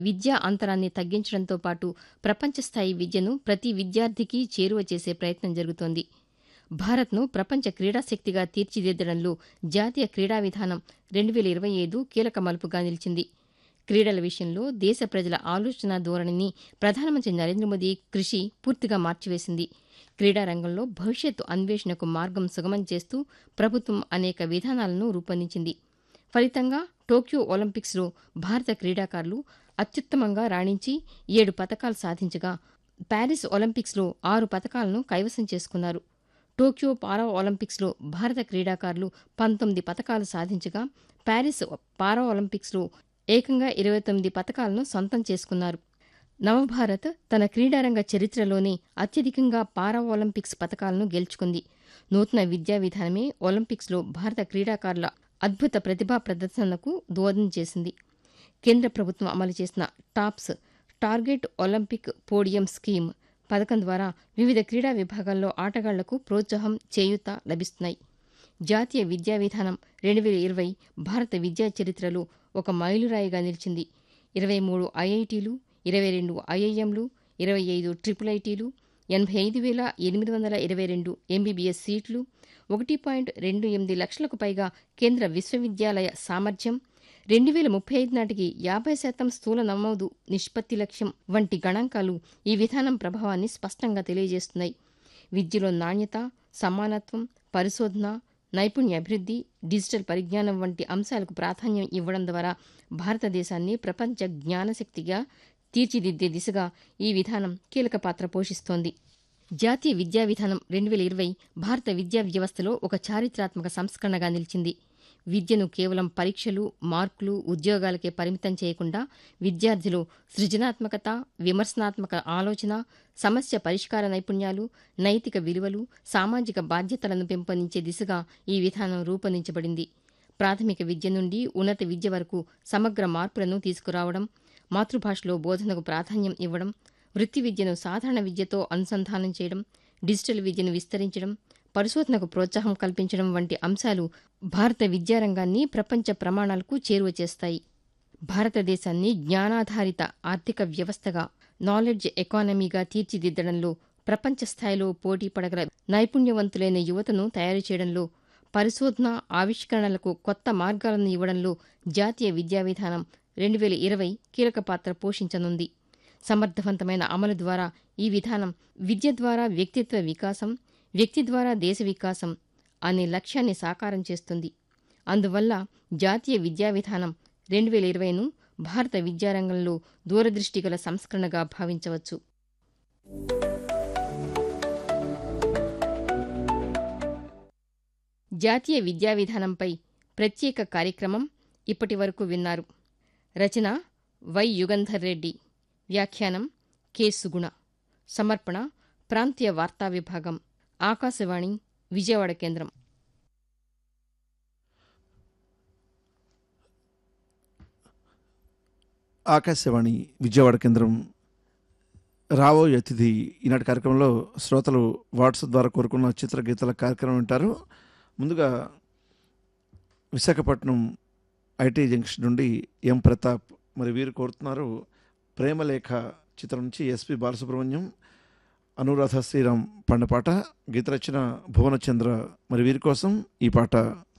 విద్యా అంతరాన్ని తగ్గించడంతో పాటు ప్రపంచ స్థాయి విద్యను ప్రతి విద్యార్థికి చేరువ చేసే ప్రయత్నం జరుగుతోంది భారత్ను ప్రపంచ క్రీడాశక్తిగా తీర్చిదిద్దడంలో జాతీయ క్రీడా విధానం రెండు వేల ఇరవై ఐదు కీలక మలుపుగా నిలిచింది క్రీడల విషయంలో దేశ ప్రజల ఆలోచన ధోరణిని ప్రధానమంత్రి నరేంద్ర మోదీ కృషి పూర్తిగా మార్చివేసింది క్రీడా రంగంలో భవిష్యత్తు అన్వేషణకు మార్గం సుగమం చేస్తూ ప్రభుత్వం అనేక విధానాలను రూపొందించింది ఫలితంగా టోక్యో ఒలింపిక్స్లో భారత క్రీడాకారులు అత్యుత్తమంగా రాణించి ఏడు పతకాలు సాధించగా ప్యారిస్ ఒలింపిక్స్లో ఆరు పతకాలను కైవసం చేసుకున్నారు టోక్యో పారా ఒలింపిక్స్లో భారత క్రీడాకారులు పంతొమ్మిది పతకాలు సాధించగా ప్యారిస్ పారా ఒలింపిక్స్లో ఏకంగా ఇరవై తొమ్మిది పతకాలను సొంతం చేసుకున్నారు నవభారత్ తన క్రీడారంగ చరిత్రలోనే అత్యధికంగా పారా ఒలింపిక్స్ పతకాలను గెలుచుకుంది నూతన విద్యా విధానమే ఒలింపిక్స్లో భారత క్రీడాకారుల అద్భుత ప్రతిభా ప్రదర్శనకు దోహదం చేసింది కేంద్ర ప్రభుత్వం అమలు చేసిన TOPS target Olympic podium scheme పథకం ద్వారా వివిధ క్రీడా విభాగాల్లో ఆటగాళ్లకు ప్రోత్సాహం చేయూత లభిస్తున్నాయి జాతీయ విద్యా విధానం రెండు వేల ఇరవై భారత విద్యా చరిత్రలో ఒక మైలురాయిగా నిలిచింది ఇరవై మూడు ఐఐటీలు ఇరవై రెండు ఐఐఎంలు ఇరవై ఐదు ట్రిపుల్ ఐటీలు ఎనభై ఐదు వేల ఎనిమిది వందల ఇరవై రెండు ఎంబీబీఎస్ సీట్లు ఒకటి పాయింట్ రెండు ఎనిమిది లక్షలకు పైగా కేంద్ర విశ్వవిద్యాలయ సామర్థ్యం రెండు వేల ముప్పై ఐదు నాటికి యాభై శాతం స్థూల నమోదు నిష్పత్తి లక్ష్యం వంటి గణాంకాలు ఈ విధానం ప్రభావాన్ని స్పష్టంగా తెలియజేస్తున్నాయి విద్యలో నాణ్యత సమానత్వం పరిశోధన నైపుణ్య అభివృద్ధి డిజిటల్ పరిజ్ఞానం వంటి అంశాలకు ప్రాధాన్యం ఇవ్వడం ద్వారా భారతదేశాన్ని ప్రపంచ జ్ఞానశక్తిగా తీర్చిదిద్దే దిశగా ఈ విధానం కీలక పాత్ర పోషిస్తోంది జాతీయ విద్యా విధానం రెండు వేల ఇరవై భారత విద్యా వ్యవస్థలో ఒక చారిత్రాత్మక సంస్కరణగా నిలిచింది విద్యను కేవలం పరీక్షలు మార్కులు ఉద్యోగాలకే పరిమితం చేయకుండా విద్యార్థులు సృజనాత్మకత విమర్శనాత్మక ఆలోచన సమస్య పరిష్కార నైపుణ్యాలు నైతిక విలువలు సామాజిక బాధ్యతలను పెంపొందించే దిశగా ఈ విధానం రూపొందించబడింది ప్రాథమిక విద్య నుండి ఉన్నత విద్య వరకు సమగ్ర మార్పులను తీసుకురావడం మాతృభాషలో బోధనకు ప్రాధాన్యం ఇవ్వడం వృత్తి విద్యను సాధారణ విద్యతో అనుసంధానం చేయడం డిజిటల్ విద్యను విస్తరించడం పరిశోధనకు ప్రోత్సాహం కల్పించడం వంటి అంశాలు భారత విద్యారంగాన్ని ప్రపంచ ప్రమాణాలకు చేరువ చేస్తాయి భారతదేశాన్ని జ్ఞానాధారిత ఆర్థిక వ్యవస్థగా నాలెడ్జ్ ఎకానమీగా తీర్చిదిద్దడంలో ప్రపంచ స్థాయిలో పోటీ పడగల నైపుణ్యవంతులైన యువతను తయారు చేయడంలో పరిశోధన ఆవిష్కరణలకు కొత్త మార్గాలను ఇవ్వడంలో జాతీయ విద్యా విధానం రెండు వేల ఇరవై కీలక పాత్ర పోషించనుంది సమర్థవంతమైన అమలు ద్వారా ఈ విధానం విద్య ద్వారా వ్యక్తిత్వ వికాసం వ్యక్తి ద్వారా దేశ వికాసం అనే లక్ష్యాన్ని సాకారం చేస్తుంది అందువల్ల జాతీయ విద్యా విధానం రెండు వేల ఇరవైను భారత విద్యారంగంలో దూరదృష్టి గల సంస్కరణగా భావించవచ్చు జాతీయ విద్యా విధానంపై ప్రత్యేక కార్యక్రమం ఇప్పటి వరకు విన్నారు రచన వై యుగంధర్ రెడ్డి వ్యాఖ్యానం కె సుగుణ సమర్పణ ప్రాంతీయ వార్తా విభాగం ఆకాశవాణి విజయవాడ కేంద్రం ఆకాశవాణి విజయవాడ కేంద్రం రావో అతిథి ఈనాటి కార్యక్రమంలో శ్రోతలు వాట్సాప్ ద్వారా కోరుకున్న చిత్రగీతాల కార్యక్రమం వింటారు ముందుగా విశాఖపట్నం ఐటీ జంక్షన్ నుండి ఎం ప్రతాప్ మరి వీరు కోరుతున్నారు ప్రేమలేఖ చిత్రం నుంచి ఎస్పి బాలసుబ్రహ్మణ్యం అనురాధ శ్రీరామ్ పండపాట గీత రచన భువనచంద్ర మరి వీరి కోసం ఈ పాట